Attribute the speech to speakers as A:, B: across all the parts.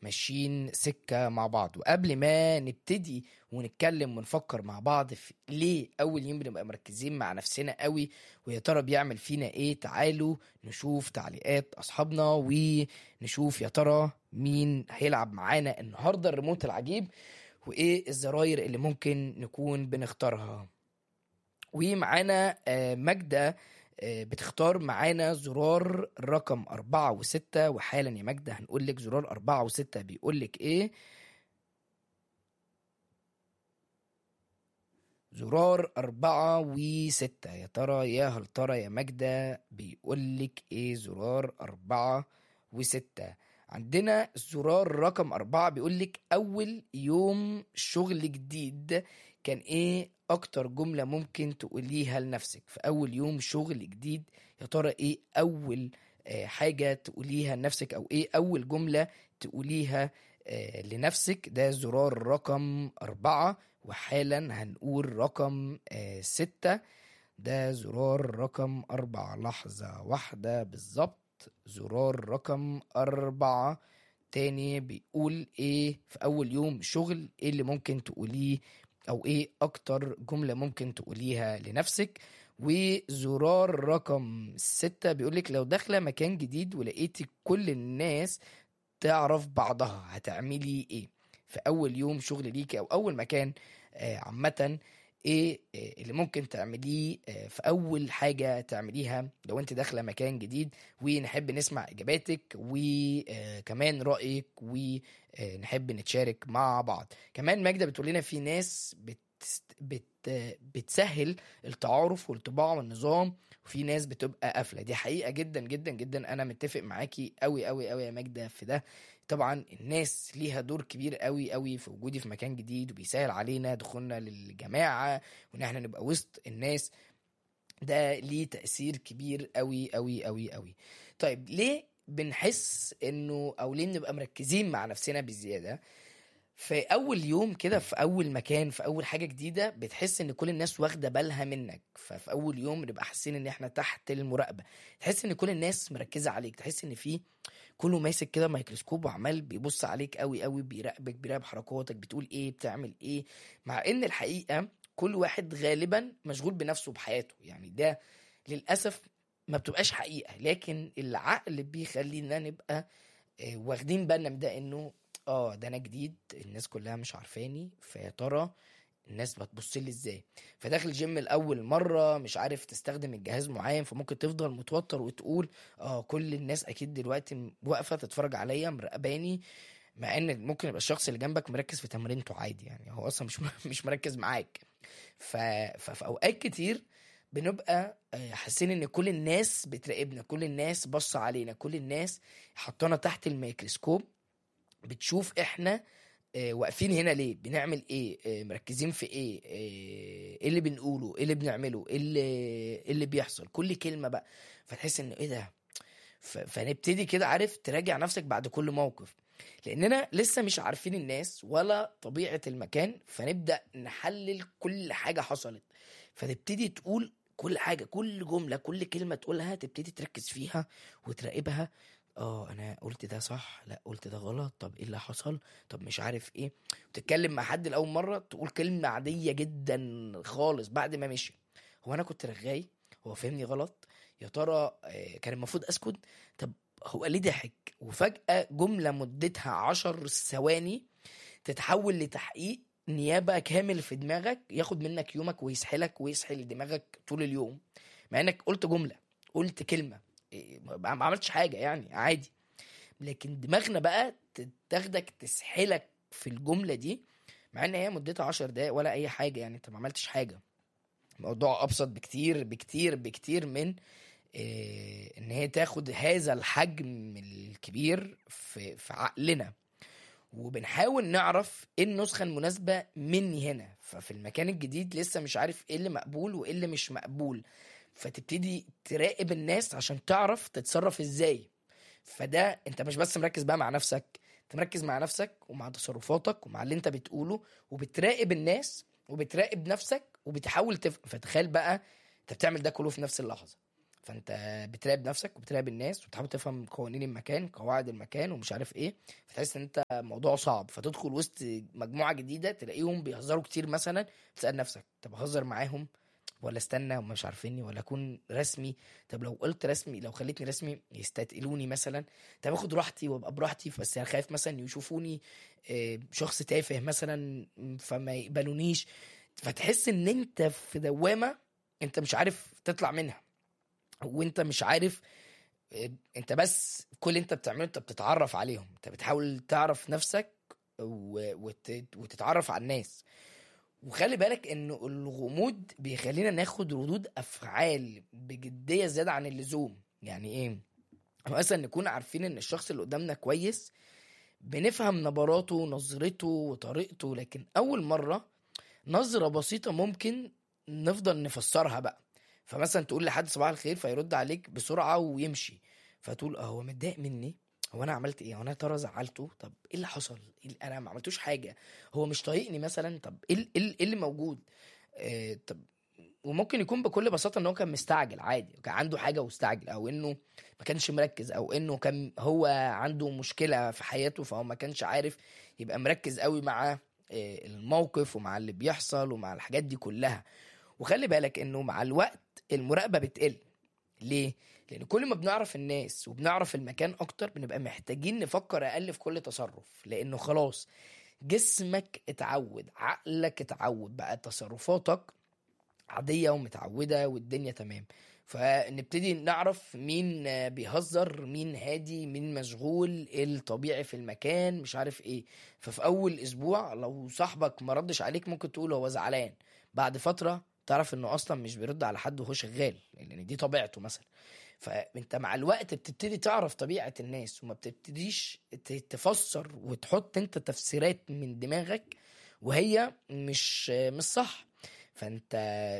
A: ماشيين سكة مع بعض وقبل ما نبتدي ونتكلم ونفكر مع بعض في ليه أول يوم بنبقى مركزين مع نفسنا قوي ويا ترى بيعمل فينا إيه تعالوا نشوف تعليقات أصحابنا ونشوف يا ترى مين هيلعب معانا النهاردة الريموت العجيب وإيه الزراير اللي ممكن نكون بنختارها ومعانا آه، ماجدة آه، بتختار معانا زرار رقم أربعة وستة وحالا يا ماجدة هنقول لك زرار أربعة وستة بيقول لك إيه زرار أربعة وستة يا ترى يا هل ترى يا ماجدة بيقول لك إيه زرار أربعة وستة عندنا زرار رقم أربعة بيقول لك أول يوم شغل جديد كان إيه أكتر جملة ممكن تقوليها لنفسك في أول يوم شغل جديد يا ترى إيه أول آه، حاجة تقوليها لنفسك أو إيه أول جملة تقوليها آه، لنفسك ده زرار رقم أربعة وحالا هنقول رقم آه، ستة ده زرار رقم أربعة لحظة واحدة بالظبط زرار رقم أربعة تاني بيقول إيه في أول يوم شغل إيه اللي ممكن تقوليه أو إيه أكتر جملة ممكن تقوليها لنفسك وزرار رقم ستة بيقولك لو داخلة مكان جديد ولقيتي كل الناس تعرف بعضها هتعملي ايه في اول يوم شغل ليكي او اول مكان آه، عامة ايه آه، اللي ممكن تعمليه آه، في اول حاجة تعمليها لو انت داخلة مكان جديد ونحب نسمع اجاباتك وكمان رأيك ونحب نتشارك مع بعض كمان ماجدة بتقول لنا في ناس بت بت بتسهل التعارف والطباع والنظام وفي ناس بتبقى قافله دي حقيقه جدا جدا جدا انا متفق معاكي قوي قوي قوي يا ماجده في ده طبعا الناس ليها دور كبير قوي قوي في وجودي في مكان جديد وبيسهل علينا دخولنا للجماعه وان احنا نبقى وسط الناس ده ليه تأثير كبير قوي قوي قوي قوي طيب ليه بنحس انه او ليه بنبقى مركزين مع نفسنا بزياده في اول يوم كده في اول مكان في اول حاجه جديده بتحس ان كل الناس واخده بالها منك ففي اول يوم نبقى حاسين ان احنا تحت المراقبه تحس ان كل الناس مركزه عليك تحس ان في كله ماسك كده ميكروسكوب وعمال بيبص عليك قوي قوي بيراقبك بيراقب حركاتك بتقول ايه بتعمل ايه مع ان الحقيقه كل واحد غالبا مشغول بنفسه بحياته يعني ده للاسف ما بتبقاش حقيقه لكن العقل بيخلينا نبقى آه، واخدين بالنا من ده انه اه ده انا جديد الناس كلها مش عارفاني فيا ترى الناس بتبص لي ازاي فداخل الجيم الاول مره مش عارف تستخدم الجهاز معين فممكن تفضل متوتر وتقول اه كل الناس اكيد دلوقتي واقفه تتفرج عليا مراقباني مع ان ممكن يبقى الشخص اللي جنبك مركز في تمرينته عادي يعني هو اصلا مش مش مركز معاك ف... ففي اوقات كتير بنبقى آه، حاسين ان كل الناس بتراقبنا كل الناس باصه علينا كل الناس حطانا تحت الميكروسكوب بتشوف احنا آه، واقفين هنا ليه بنعمل ايه آه، مركزين في ايه آه، ايه اللي بنقوله ايه اللي بنعمله ايه اللي, إيه اللي بيحصل كل كلمه بقى فتحس ان ايه ده ف- فنبتدي كده عارف تراجع نفسك بعد كل موقف لاننا لسه مش عارفين الناس ولا طبيعه المكان فنبدا نحلل كل حاجه حصلت فتبتدي تقول كل حاجه كل جمله كل كلمه تقولها تبتدي تركز فيها وتراقبها اه انا قلت ده صح لا قلت ده غلط طب ايه اللي حصل طب مش عارف ايه تتكلم مع حد لاول مره تقول كلمه عاديه جدا خالص بعد ما مشي هو انا كنت رغاي هو فهمني غلط يا ترى آه، كان المفروض اسكت طب هو ليه ضحك وفجاه جمله مدتها عشر ثواني تتحول لتحقيق نيابه كامل في دماغك ياخد منك يومك ويسحلك ويسحل دماغك طول اليوم مع انك قلت جمله قلت كلمه إيه، ما ما عملتش حاجه يعني عادي لكن دماغنا بقى ت- تاخدك تسحلك في الجمله دي مع ان هي مدتها عشر دقايق ولا اي حاجه يعني انت ما عملتش حاجه الموضوع ابسط بكتير بكتير بكتير من إيه ان هي تاخد هذا الحجم الكبير في في عقلنا وبنحاول نعرف ايه النسخه المناسبه مني هنا ففي المكان الجديد لسه مش عارف ايه اللي مقبول وايه اللي مش مقبول فتبتدي تراقب الناس عشان تعرف تتصرف ازاي فده انت مش بس مركز بقى مع نفسك انت مركز مع نفسك ومع تصرفاتك ومع اللي انت بتقوله وبتراقب الناس وبتراقب نفسك وبتحاول تف... فتخيل بقى انت بتعمل ده كله في نفس اللحظه فانت بتراقب نفسك وبتراقب الناس وبتحاول تفهم قوانين المكان قواعد المكان ومش عارف ايه فتحس ان انت موضوع صعب فتدخل وسط مجموعه جديده تلاقيهم بيهزروا كتير مثلا تسال نفسك طب اهزر معاهم ولا استنى هم مش عارفيني ولا اكون رسمي طب لو قلت رسمي لو خليتني رسمي يستثقلوني مثلا طب اخد راحتي وابقى براحتي بس انا خايف مثلا يشوفوني آه، شخص تافه مثلا فما يقبلونيش فتحس ان انت في دوامه انت مش عارف تطلع منها وانت مش عارف آه، انت بس كل اللي انت بتعمله انت بتتعرف عليهم انت بتحاول تعرف نفسك و- وت- وتتعرف على الناس وخلي بالك ان الغموض بيخلينا ناخد ردود افعال بجديه زياده عن اللزوم يعني ايه مثلا نكون عارفين ان الشخص اللي قدامنا كويس بنفهم نبراته ونظرته وطريقته لكن اول مره نظره بسيطه ممكن نفضل نفسرها بقى فمثلا تقول لحد صباح الخير فيرد عليك بسرعه ويمشي فتقول اه هو متضايق مني هو انا عملت ايه هو انا يا ترى زعلته طب ايه اللي حصل إيه اللي- انا ما عملتوش حاجه هو مش طايقني مثلا طب ايه ال- إيه ال- إيه اللي موجود آه طب وممكن يكون بكل بساطه ان هو كان مستعجل عادي كان عنده حاجه واستعجل او انه ما كانش مركز او انه كان هو عنده مشكله في حياته فهو ما كانش عارف يبقى مركز قوي مع آه، الموقف ومع اللي بيحصل ومع الحاجات دي كلها وخلي بالك انه مع الوقت المراقبه بتقل ليه لان كل ما بنعرف الناس وبنعرف المكان اكتر بنبقى محتاجين نفكر اقل في كل تصرف لانه خلاص جسمك اتعود عقلك اتعود بقى تصرفاتك عادية ومتعودة والدنيا تمام فنبتدي نعرف مين آه، بيهزر مين هادي مين مشغول ايه الطبيعي في المكان مش عارف ايه ففي اول اسبوع لو صاحبك ما ردش عليك ممكن تقول هو زعلان بعد فترة تعرف انه اصلا مش بيرد على حد وهو شغال لان دي طبيعته مثلا فانت مع الوقت بتبتدي تعرف طبيعة الناس وما بتبتديش ت- تفسر وتحط انت تفسيرات من دماغك وهي مش مش صح فانت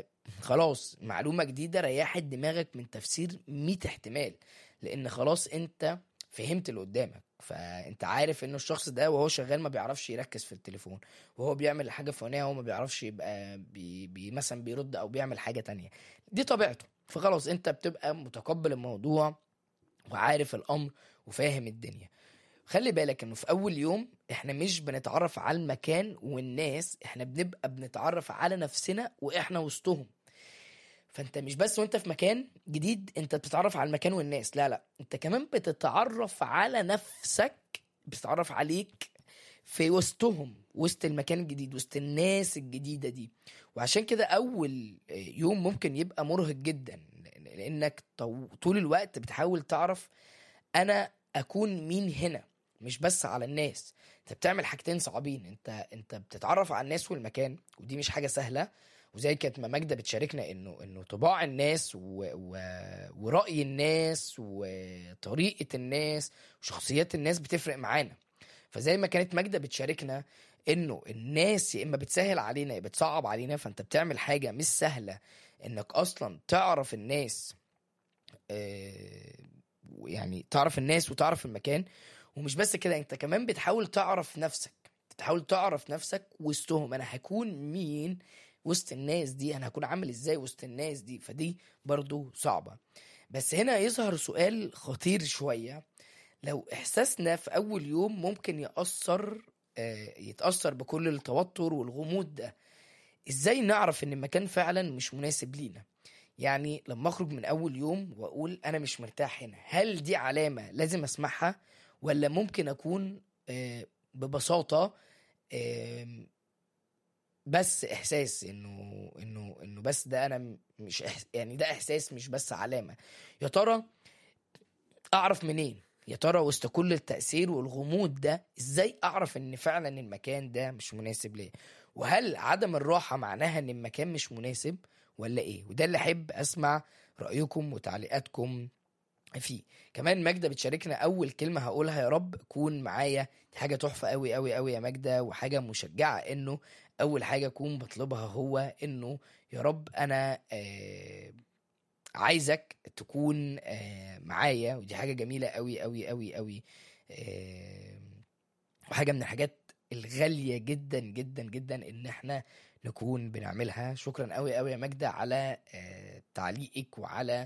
A: خلاص معلومة جديدة ريحت دماغك من تفسير 100 احتمال لان خلاص انت فهمت اللي قدامك فانت عارف انه الشخص ده وهو شغال ما بيعرفش يركز في التليفون وهو بيعمل حاجة فلانية هو ما بيعرفش يبقى بي بي مثلا بيرد او بيعمل حاجة تانية دي طبيعته فخلاص انت بتبقى متقبل الموضوع وعارف الامر وفاهم الدنيا خلي بالك انه في اول يوم احنا مش بنتعرف على المكان والناس احنا بنبقى بنتعرف على نفسنا واحنا وسطهم فانت مش بس وانت في مكان جديد انت بتتعرف على المكان والناس لا لا انت كمان بتتعرف على نفسك بتتعرف عليك في وسطهم وسط المكان الجديد وسط الناس الجديدة دي وعشان كده أول يوم ممكن يبقى مرهق جدا لأنك طو- طول الوقت بتحاول تعرف أنا أكون مين هنا مش بس على الناس انت بتعمل حاجتين صعبين انت انت بتتعرف على الناس والمكان ودي مش حاجه سهله وزي كانت ما ماجده بتشاركنا انه انه طباع الناس و... و... وراي الناس وطريقه الناس وشخصيات الناس بتفرق معانا فزي ما كانت ماجده بتشاركنا انه الناس يا اما بتسهل علينا يا بتصعب علينا فانت بتعمل حاجه مش سهله انك اصلا تعرف الناس آه، يعني تعرف الناس وتعرف المكان ومش بس كده انت كمان بتحاول تعرف نفسك بتحاول تعرف نفسك وسطهم انا هكون مين وسط الناس دي انا هكون عامل ازاي وسط الناس دي فدي برضو صعبة بس هنا يظهر سؤال خطير شوية لو احساسنا في اول يوم ممكن يأثر آه، يتأثر بكل التوتر والغموض ده ازاي نعرف ان المكان فعلا مش مناسب لينا يعني لما اخرج من اول يوم واقول انا مش مرتاح هنا هل دي علامة لازم اسمعها ولا ممكن اكون آه، ببساطة آم، بس احساس انه انه انه بس ده انا م- مش إحس يعني ده احساس مش بس علامة يا ترى اعرف منين يا ترى وسط كل التأثير والغموض ده ازاي اعرف ان فعلا المكان ده مش مناسب ليا وهل عدم الراحة معناها ان المكان مش مناسب ولا ايه وده اللي احب اسمع رأيكم وتعليقاتكم فيه كمان ماجدة بتشاركنا اول كلمة هقولها يا رب كون معايا دي حاجة تحفة قوي قوي قوي يا ماجدة وحاجة مشجعة انه اول حاجة اكون بطلبها هو انه يا رب انا آه عايزك تكون آه معايا ودي حاجة جميلة قوي قوي قوي قوي آه وحاجة من الحاجات الغالية جدا جدا جدا ان احنا نكون بنعملها شكرا قوي قوي يا ماجدة على آه تعليقك وعلى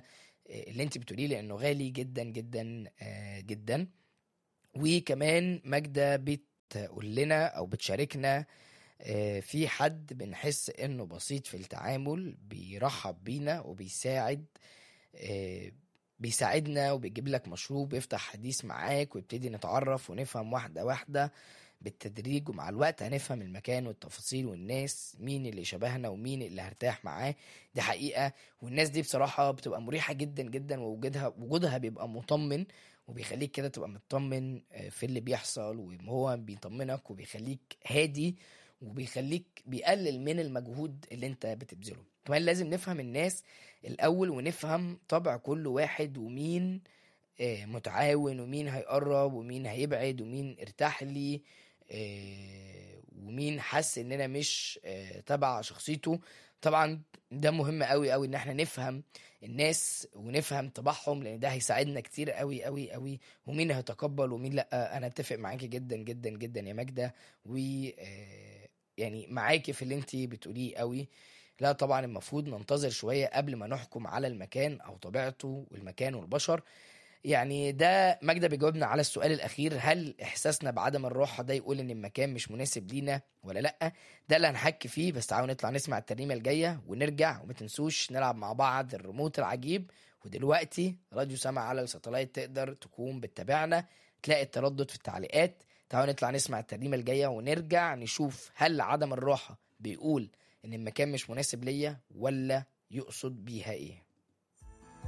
A: آه، اللي انت بتقوليه لانه غالي جدا جدا آه، جدا وكمان ماجدة بتقول لنا او بتشاركنا آه، في حد بنحس انه بسيط في التعامل بيرحب بينا وبيساعد آه، بيساعدنا وبيجيب لك مشروب يفتح حديث معاك ويبتدي نتعرف ونفهم واحدة واحدة بالتدريج ومع الوقت هنفهم المكان والتفاصيل والناس مين اللي شبهنا ومين اللي هرتاح معاه دي حقيقة والناس دي بصراحة بتبقى مريحة جدا جدا ووجودها وجودها بيبقى مطمن وبيخليك كده تبقى مطمن آه، في اللي بيحصل وهو بيطمنك وبيخليك هادي وبيخليك بيقلل من المجهود اللي انت بتبذله كمان لازم نفهم الناس الاول ونفهم طبع كل واحد ومين آه، متعاون ومين هيقرب ومين هيبعد ومين ارتاح لي آه، ومين حس اننا مش آه، تبع شخصيته طبعا ده مهم قوي قوي ان احنا نفهم الناس ونفهم طباعهم لان ده هيساعدنا كتير قوي قوي قوي ومين هيتقبل ومين لا انا اتفق معاكي جدا جدا جدا يا ماجده و آه، يعني معاكي في اللي انت بتقوليه قوي لا طبعا المفروض ننتظر شويه قبل ما نحكم على المكان او طبيعته والمكان والبشر يعني ده ماجدة بيجاوبنا على السؤال الأخير هل إحساسنا بعدم الراحة ده يقول إن المكان مش مناسب لينا ولا لأ ده اللي هنحكي فيه بس تعالوا نطلع نسمع الترنيمة الجاية ونرجع وما تنسوش نلعب مع بعض الريموت العجيب ودلوقتي راديو سما على الساتلايت تقدر تكون بتتابعنا تلاقي التردد في التعليقات تعالوا نطلع نسمع الترنيمة الجاية ونرجع نشوف هل عدم الراحة بيقول إن المكان مش مناسب ليا ولا يقصد بيها إيه